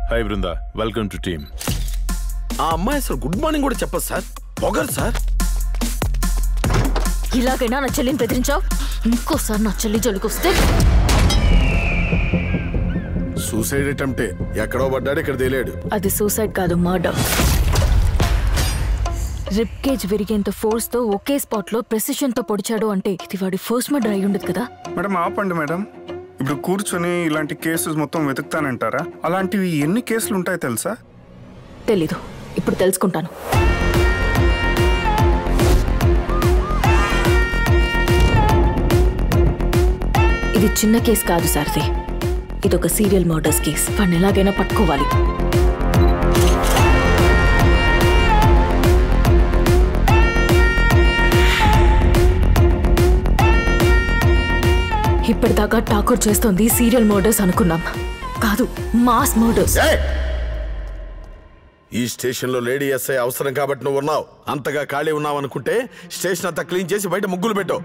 Hi Brinda welcome to team ఆ అమ్మాయి అసలు గుడ్ మార్నింగ్ కూడా చెప్పదు సార్ పొగరు సార్ ఇలాగైనా నా చెల్లిని బెదిరించావు ఇంకోసారి నా చెల్లి జోలికి వస్తే సూసైడ్ అటెంప్టే ఎక్కడో పడ్డాడు ఇక్కడ తెలియడు అది సూసైడ్ కాదు మర్డర్ రిప్ కేజ్ విరిగేంత ఫోర్స్ తో ఒకే స్పాట్ లో ప్రెసిషన్ తో పొడిచాడు అంటే ఇది వాడి ఫస్ట్ మర్డర్ అయి ఉండదు కదా మేడం ఆపండి మేడం ఇప్పుడు కూర్చొని ఇలాంటి కేసెస్ మొత్తం వెతుకుతానంటారా అలాంటివి ఎన్ని కేసులు ఉంటాయి తెలుసా తెలీదు ఇప్పుడు తెలుసుకుంటాను ఇది చిన్న కేసు కాదు సారథి ఇది ఒక సీరియల్ మర్డర్స్ కేస్ వాడిని ఎలాగైనా పట్టుకోవాలి ఇప్పటిదాకా ఠాకూర్ చేస్తోంది సీరియల్ మర్డర్స్ అనుకున్నాం కాదు మాస్ మర్డర్స్ ఏయ్! ఈ స్టేషన్ లో లేడీ ఎస్ఐ అవసరం కాబట్టి నువ్వు ఉన్నావు అంతగా ఖాళీ ఉన్నావు అనుకుంటే స్టేషన్ అంతా క్లీన్ చేసి బయట ముగ్గులు పెట్టు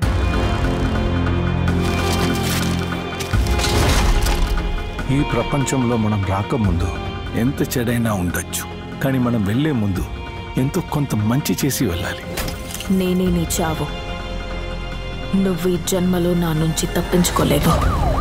ఈ ప్రపంచంలో మనం రాకముందు ఎంత చెడైనా ఉండొచ్చు కానీ మనం వెళ్లే ముందు ఎంతో కొంత మంచి చేసి వెళ్ళాలి నేనే నీ చావు నువ్వు ఈ జన్మలో నా నుంచి తప్పించుకోలేవు